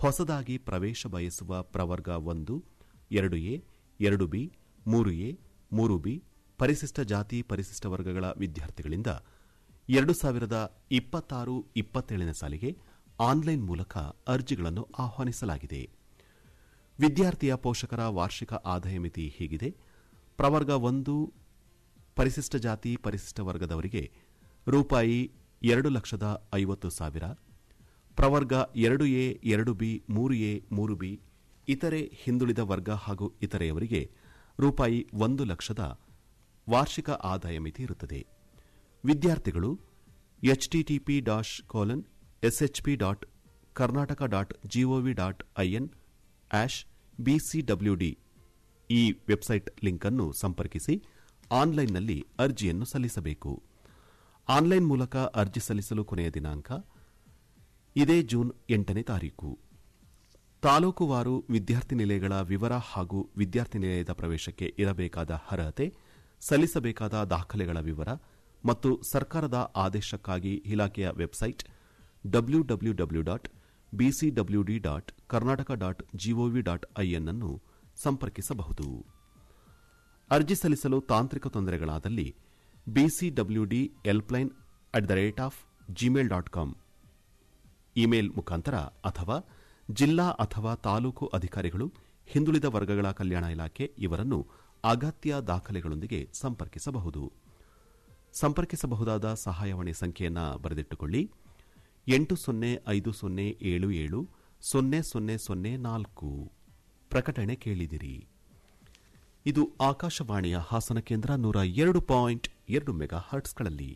ಹೊಸದಾಗಿ ಪ್ರವೇಶ ಬಯಸುವ ಪ್ರವರ್ಗ ಒಂದು ಎರಡು ಎ ಎರಡು ಬಿ ಮೂರು ಎ ಮೂರು ಬಿ ಪರಿಶಿಷ್ಟ ಜಾತಿ ಪರಿಶಿಷ್ಟ ವರ್ಗಗಳ ವಿದ್ಯಾರ್ಥಿಗಳಿಂದ ಎರಡು ಸಾವಿರದ ಇಪ್ಪತ್ತಾರು ಇಪ್ಪತ್ತೇಳನೇ ಸಾಲಿಗೆ ಆನ್ಲೈನ್ ಮೂಲಕ ಅರ್ಜಿಗಳನ್ನು ಆಹ್ವಾನಿಸಲಾಗಿದೆ ವಿದ್ಯಾರ್ಥಿಯ ಪೋಷಕರ ವಾರ್ಷಿಕ ಆದಾಯ ಮಿತಿ ಹೀಗಿದೆ ಪ್ರವರ್ಗ ಒಂದು ಪರಿಶಿಷ್ಟ ಜಾತಿ ಪರಿಶಿಷ್ಟ ವರ್ಗದವರಿಗೆ ರೂಪಾಯಿ ಎರಡು ಲಕ್ಷದ ಐವತ್ತು ಸಾವಿರ ಪ್ರವರ್ಗ ಎರಡು ಎ ಎರಡು ಬಿ ಮೂರು ಎ ಮೂರು ಬಿ ಇತರೆ ಹಿಂದುಳಿದ ವರ್ಗ ಹಾಗೂ ಇತರೆಯವರಿಗೆ ರೂಪಾಯಿ ಒಂದು ಲಕ್ಷದ ವಾರ್ಷಿಕ ಆದಾಯ ಮಿತಿ ಇರುತ್ತದೆ ವಿದ್ಯಾರ್ಥಿಗಳು HTTP dash colon SHP dot Karnataka dot GOV dot IN hash BCWD ಈ ವೆಬ್ಸೈಟ್ ಲಿಂಕ್ ಅನ್ನು ಸಂಪರ್ಕಿಸಿ ಆನ್ಲೈನ್ನಲ್ಲಿ ಅರ್ಜಿಯನ್ನು ಸಲ್ಲಿಸಬೇಕು ಆನ್ಲೈನ್ ಮೂಲಕ ಅರ್ಜಿ ಸಲ್ಲಿಸಲು ಕೊನೆಯ ದಿನಾಂಕ ಇದೇ ಜೂನ್ ಎಂಟನೇ ತಾರೀಕು ತಾಲೂಕುವಾರು ವಿದ್ಯಾರ್ಥಿ ನಿಲಯಗಳ ವಿವರ ಹಾಗೂ ವಿದ್ಯಾರ್ಥಿ ನಿಲಯದ ಪ್ರವೇಶಕ್ಕೆ ಇರಬೇಕಾದ ಅರ್ಹತೆ ಸಲ್ಲಿಸಬೇಕಾದ ದಾಖಲೆಗಳ ವಿವರ ಮತ್ತು ಸರ್ಕಾರದ ಆದೇಶಕ್ಕಾಗಿ ಇಲಾಖೆಯ website W W W dot BCWD dot Karnataka dot GOV dot IN ಅನ್ನು ಸಂಪರ್ಕಿಸಬಹುದು ಅರ್ಜಿ ಸಲ್ಲಿಸಲು ತಾಂತ್ರಿಕ ತೊಂದರೆಗಳಾದಲ್ಲಿ BCWD helpline at the rate of Gmail dot com email ಮುಖಾಂತರ ಅಥವಾ ಜಿಲ್ಲಾ ಅಥವಾ ತಾಲೂಕು ಅಧಿಕಾರಿಗಳು ಹಿಂದುಳಿದ ವರ್ಗಗಳ ಕಲ್ಯಾಣ ಇಲಾಖೆ ಇವರನ್ನು ಅಗತ್ಯ ದಾಖಲೆಗಳೊಂದಿಗೆ ಸಂಪರ್ಕಿಸಬಹುದು ಸಂಪರ್ಕಿಸಬಹುದಾದ ಸಹಾಯವಾಣಿ ಸಂಖ್ಯೆಯನ್ನು ಬರೆದಿಟ್ಟುಕೊಳ್ಳಿ ಎಂಟು ಸೊನ್ನೆ ಐದು ಸೊನ್ನೆ ಏಳು ಏಳು ಸೊನ್ನೆ ಸೊನ್ನೆ ಸೊನ್ನೆ ನಾಲ್ಕು ಪ್ರಕಟಣೆ ಕೇಳಿದಿರಿ ಇದು ಆಕಾಶವಾಣಿಯ ಹಾಸನ ಕೇಂದ್ರ ನೂರ ಎರಡು ಪಾಯಿಂಟ್ ಎರಡು ಮೆಗಾ ಹರ್ಟ್ಸ್ಗಳಲ್ಲಿ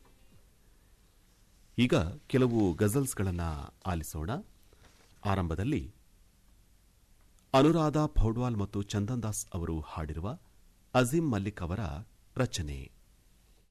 ಈಗ ಕೆಲವು ಗಜಲ್ಸ್ಗಳನ್ನು ಆಲಿಸೋಣ ಆರಂಭದಲ್ಲಿ ಅನುರಾಧ ಪೌಡ್ವಾಲ್ ಮತ್ತು ಚಂದನ್ ದಾಸ್ ಅವರು ಹಾಡಿರುವ ಅಜೀಂ ಮಲ್ಲಿಕ್ ಅವರ ರಚನೆ